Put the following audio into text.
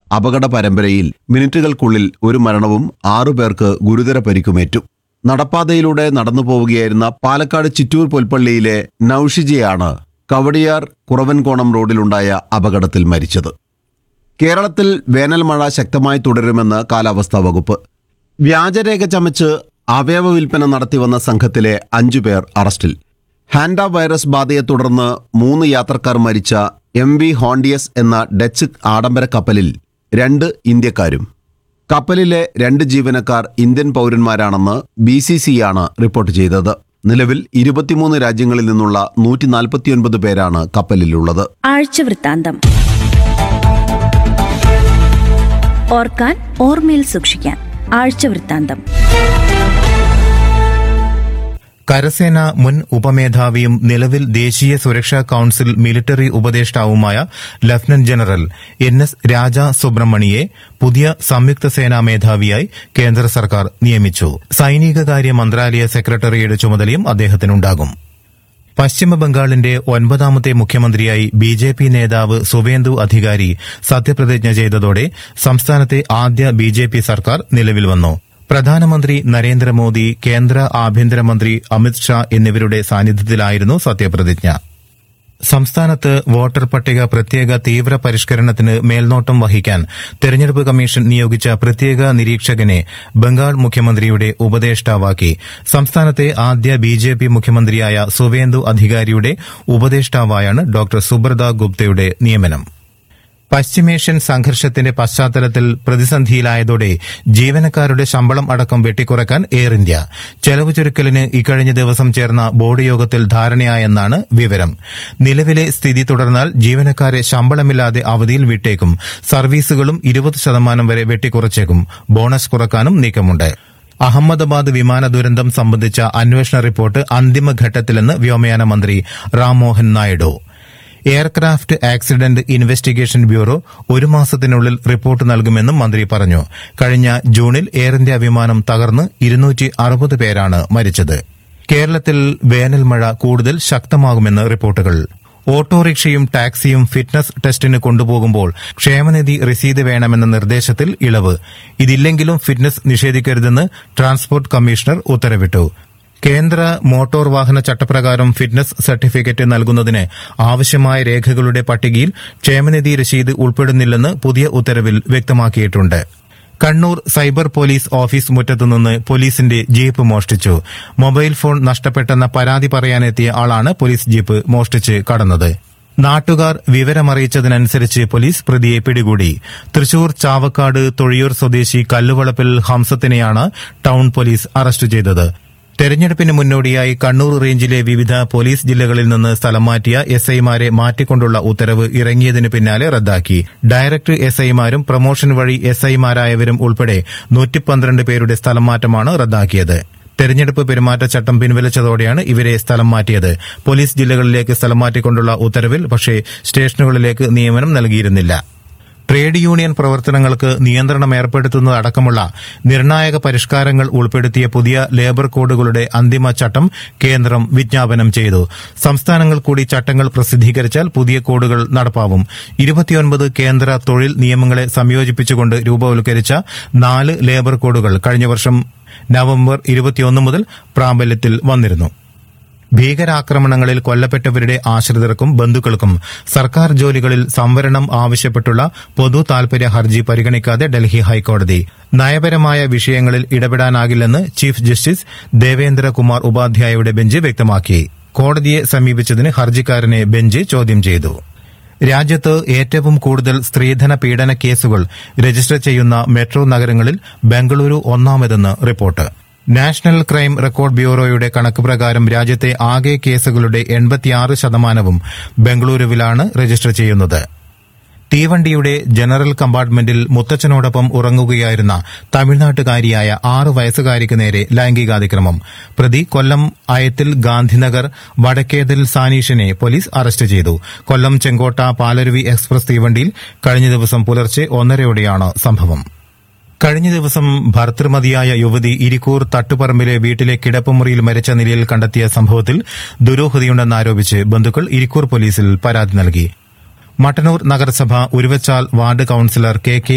അപകട പരമ്പരയിൽ മിനിറ്റുകൾക്കുള്ളിൽ ഒരു മരണവും ആറുപേർക്ക് ഗുരുതര പരിക്കുമേറ്റു നടപ്പാതയിലൂടെ നടന്നു പോവുകയായിരുന്ന പാലക്കാട് ചിറ്റൂർ പുൽപ്പള്ളിയിലെ നൌഷിജയാണ് കവടിയാർ കുറവൻകോണം റോഡിലുണ്ടായ അപകടത്തിൽ മരിച്ചത് കേരളത്തിൽ വേനൽ മഴ ശക്തമായി തുടരുമെന്ന് കാലാവസ്ഥാ വകുപ്പ് വ്യാജരേഖ ചമച്ച് അവയവ വിൽപ്പന നടത്തിവന്ന സംഘത്തിലെ അഞ്ചു പേർ അറസ്റ്റിൽ ഹാൻഡ വൈറസ് ബാധയെ തുടർന്ന് മൂന്ന് യാത്രക്കാർ മരിച്ച എം വി ഹോണ്ടിയസ് എന്ന ഡച്ച് ആഡംബര കപ്പലിൽ രണ്ട് ഇന്ത്യക്കാരും കപ്പലിലെ രണ്ട് ജീവനക്കാർ ഇന്ത്യൻ പൗരന്മാരാണെന്ന് ബി സി സിയാണ് റിപ്പോർട്ട് ചെയ്തത് നിലവിൽ ഇരുപത്തിമൂന്ന് രാജ്യങ്ങളിൽ നിന്നുള്ള നൂറ്റി നാൽപ്പത്തിയൊൻപത് പേരാണ് കപ്പലിലുള്ളത് ആഴ്ചവൃത്താന്തം ഓർക്കാൻ ഓർമ്മയിൽ സൂക്ഷിക്കാൻ ആഴ്ചവൃത്താന്തം കരസേന മുൻ ഉപമേധാവിയും നിലവിൽ ദേശീയ സുരക്ഷാ കൌൺസിൽ മിലിറ്ററി ഉപദേഷ്ടാവുമായ lieutenant general N S Raja സുബ്രഹ്മണിയെ പുതിയ സംയുക്ത സേനാ മേധാവിയായി കേന്ദ്ര സർക്കാർ നിയമിച്ചു സൈനികകാര്യ മന്ത്രാലയ സെക്രട്ടറിയുടെ ചുമതലയും അദ്ദേഹത്തിനുണ്ടാകും പശ്ചിമബംഗാളിന്റെ ഒൻപതാമത്തെ മുഖ്യമന്ത്രിയായി ബി ജെ പി നേതാവ് സുവേന്ദു അധികാരി സത്യപ്രതിജ്ഞ ചെയ്തതോടെ സംസ്ഥാനത്തെ ആദ്യ ബി ജെ പി സർക്കാർ നിലവിൽ വന്നു പ്രധാനമന്ത്രി നരേന്ദ്രമോദി കേന്ദ്ര ആഭ്യന്തരമന്ത്രി അമിത് ഷാ എന്നിവരുടെ സാന്നിധ്യത്തിലായിരുന്നു സത്യപ്രതിജ്ഞ സംസ്ഥാനത്ത് വോട്ടർ പട്ടിക പ്രത്യേക തീവ്ര പരിഷ്കരണത്തിന് മേൽനോട്ടം വഹിക്കാൻ തെരഞ്ഞെടുപ്പ് കമ്മീഷൻ നിയോഗിച്ച പ്രത്യേക നിരീക്ഷകനെ ബംഗാൾ മുഖ്യമന്ത്രിയുടെ ഉപദേഷ്ടാവാക്കി സംസ്ഥാനത്തെ ആദ്യ ബി ജെ പി മുഖ്യമന്ത്രിയായ സുവേന്ദു അധികാരിയുടെ ഉപദേഷ്ടാവായാണ് ഡോക്ടർ സുബ്രത ഗുപ്തയുടെ നിയമനം പശ്ചിമേഷ്യൻ സംഘർഷത്തിന്റെ പശ്ചാത്തലത്തിൽ പ്രതിസന്ധിയിലായതോടെ ജീവനക്കാരുടെ ശമ്പളം അടക്കം വെട്ടിക്കുറക്കാൻ എയർ ഇന്ത്യ ചെലവ് ചുരുക്കലിന് ഇക്കഴിഞ്ഞ ദിവസം ചേർന്ന ബോർഡ് യോഗത്തിൽ ധാരണയായെന്നാണ് വിവരം നിലവിലെ സ്ഥിതി തുടർന്നാൽ ജീവനക്കാരെ ശമ്പളമില്ലാതെ അവധിയിൽ വിട്ടേക്കും സർവീസുകളും ഇരുപത് ശതമാനം വരെ വെട്ടിക്കുറച്ചേക്കും ബോണസ് കുറക്കാനും നീക്കമുണ്ട് അഹമ്മദാബാദ് വിമാന ദുരന്തം സംബന്ധിച്ച അന്വേഷണ റിപ്പോർട്ട് അന്തിമഘട്ടത്തിലെന്ന് വ്യോമയാന മന്ത്രി Rammohan Naidu aircraft accident investigation bureau ഒരു മാസത്തിനുള്ളിൽ റിപ്പോർട്ട് നൽകുമെന്നും മന്ത്രി പറഞ്ഞു കഴിഞ്ഞ ജൂണിൽ എയർ ഇന്ത്യ വിമാനം തകർന്ന് ഇരുന്നൂറ്റി അറുപത് പേരാണ് മരിച്ചത് കേരളത്തിൽ വേനൽ മഴ കൂടുതൽ ശക്തമാകുമെന്ന് റിപ്പോർട്ടുകൾ ഓട്ടോറിക്ഷയും ടാക്സിയും ഫിറ്റ്നസ് ടെസ്റ്റിന് കൊണ്ടുപോകുമ്പോൾ ക്ഷേമനിധി രസീത് വേണമെന്ന നിർദ്ദേശത്തിൽ ഇളവ് ഇതില്ലെങ്കിലും ഫിറ്റ്നസ് നിഷേധിക്കരുതെന്ന് ട്രാൻസ്പോർട്ട് കമ്മീഷണർ ഉത്തരവിട്ടു കേന്ദ്ര മോട്ടോർ വാഹന ചട്ടപ്രകാരം ഫിറ്റ്നസ് സർട്ടിഫിക്കറ്റ് നൽകുന്നതിന് ആവശ്യമായ രേഖകളുടെ പട്ടികയിൽ ക്ഷേമനിധി രശീത് ഉൾപ്പെടുന്നില്ലെന്ന് പുതിയ ഉത്തരവിൽ വ്യക്തമാക്കിയിട്ടുണ്ട് കണ്ണൂർ സൈബർ പോലീസ് ഓഫീസ് മുറ്റത്തുനിന്ന് പോലീസിന്റെ ജീപ്പ് മോഷ്ടിച്ചു മൊബൈൽ ഫോൺ നഷ്ടപ്പെട്ടെന്ന പരാതി പറയാനെത്തിയ ആളാണ് പോലീസ് ജീപ്പ് മോഷ്ടിച്ച് കടന്നത് നാട്ടുകാർ വിവരമറിയിച്ചതിനനുസരിച്ച് പോലീസ് പ്രതിയെ പിടികൂടി തൃശൂർ ചാവക്കാട് തൊഴിയൂർ സ്വദേശി കല്ലുവളപ്പിൽ ഹംസത്തിനെയാണ് ടൌൺ പോലീസ് അറസ്റ്റ് ചെയ്തത് തെരഞ്ഞെടുപ്പിന് മുന്നോടിയായി കണ്ണൂർ റേഞ്ചിലെ വിവിധ പോലീസ് ജില്ലകളിൽ നിന്ന് സ്ഥലം മാറ്റിയ എസ് ഐമാരെ മാറ്റിക്കൊണ്ടുള്ള ഉത്തരവ് ഇറങ്ങിയതിന് പിന്നാലെ റദ്ദാക്കി ഡയറക്ടർ എസ് ഐമാരും പ്രൊമോഷൻ വഴി എസ് ഐമാരായവരും ഉൾപ്പെടെ നൂറ്റിപ്പന്ത്രണ്ട് പേരുടെ സ്ഥലം മാറ്റമാണ് റദ്ദാക്കിയത് തെരഞ്ഞെടുപ്പ് പെരുമാറ്റച്ചട്ടം പിൻവലിച്ചതോടെയാണ് ഇവരെ സ്ഥലം മാറ്റിയത് പോലീസ് ജില്ലകളിലേക്ക് സ്ഥലം മാറ്റിക്കൊണ്ടുള്ള ഉത്തരവിൽ പക്ഷേ സ്റ്റേഷനുകളിലേക്ക് നിയമനം നൽകിയിരുന്നില്ല ട്രേഡ് യൂണിയൻ പ്രവർത്തനങ്ങൾക്ക് നിയന്ത്രണം ഏർപ്പെടുത്തുന്നതടക്കമുള്ള നിർണായക പരിഷ്കാരങ്ങൾ ഉൾപ്പെടുത്തിയ പുതിയ ലേബർ കോഡുകളുടെ അന്തിമ ചട്ടം കേന്ദ്രം വിജ്ഞാപനം ചെയ്തു സംസ്ഥാനങ്ങൾ കൂടി ചട്ടങ്ങൾ പ്രസിദ്ധീകരിച്ചാൽ പുതിയ കോഡുകൾ നടപ്പാവും ഇരുപത്തിയൊൻപത് കേന്ദ്ര തൊഴിൽ നിയമങ്ങളെ സംയോജിപ്പിച്ചുകൊണ്ട് രൂപവൽക്കരിച്ച നാല് ലേബർ കോഡുകൾ കഴിഞ്ഞ വർഷം നവംബർ ഇരുപത്തിയൊന്ന് മുതൽ പ്രാബല്യത്തിൽ വന്നിരുന്നു ഭീകരാക്രമണങ്ങളിൽ കൊല്ലപ്പെട്ടവരുടെ ആശ്രിതർക്കും ബന്ധുക്കൾക്കും സർക്കാർ ജോലികളിൽ സംവരണം ആവശ്യപ്പെട്ടുള്ള പൊതു താൽപര്യ ഹർജി പരിഗണിക്കാതെ ഡൽഹി ഹൈക്കോടതി നയപരമായ വിഷയങ്ങളിൽ ഇടപെടാനാകില്ലെന്ന് ചീഫ് ജസ്റ്റിസ് ദേവേന്ദ്രകുമാർ ഉപാധ്യായയുടെ ബെഞ്ച് വ്യക്തമാക്കി കോടതിയെ സമീപിച്ചതിന് ഹർജിക്കാരനെ ബെഞ്ച് ചോദ്യം ചെയ്തു രാജ്യത്ത് ഏറ്റവും കൂടുതൽ സ്ത്രീധന പീഡന കേസുകൾ രജിസ്റ്റർ ചെയ്യുന്ന മെട്രോ നഗരങ്ങളിൽ ബംഗളൂരു ഒന്നാമതെന്ന് റിപ്പോർട്ട് നാഷണൽ ക്രൈം റെക്കോർഡ് ബ്യൂറോയുടെ കണക്ക് പ്രകാരം രാജ്യത്തെ ആകെ കേസുകളുടെ എൺപത്തിയാറ് ശതമാനവും ബംഗളൂരുവിലാണ് രജിസ്റ്റർ ചെയ്യുന്നത് തീവണ്ടിയുടെ ജനറൽ കമ്പാർട്ട്മെന്റിൽ മുത്തച്ഛനോടൊപ്പം ഉറങ്ങുകയായിരുന്ന തമിഴ്നാട്ടുകാരിയായ ആറു വയസ്സുകാരിക്ക് നേരെ ലൈംഗികാതിക്രമം പ്രതി കൊല്ലം അയത്തിൽ ഗാന്ധിനഗർ വടക്കേതിൽ സാനീഷിനെ പോലീസ് അറസ്റ്റ് ചെയ്തു കൊല്ലം ചെങ്കോട്ട പാലരുവി എക്സ്പ്രസ് തീവണ്ടിയിൽ കഴിഞ്ഞ ദിവസം പുലർച്ചെ ഒന്നരയോടെയാണ് സംഭവം കഴിഞ്ഞ ദിവസം ഭർത്തൃമതിയായ യുവതി ഇരിക്കൂർ തട്ടുപറമ്പിലെ വീട്ടിലെ കിടപ്പുമുറിയിൽ മരിച്ച നിലയിൽ കണ്ടെത്തിയ സംഭവത്തിൽ ദുരൂഹതയുണ്ടെന്നാരോപിച്ച് ബന്ധുക്കൾ ഇരിക്കൂർ പോലീസിൽ പരാതി നൽകി മട്ടന്നൂർ നഗരസഭ Uruvachal ward councillor K K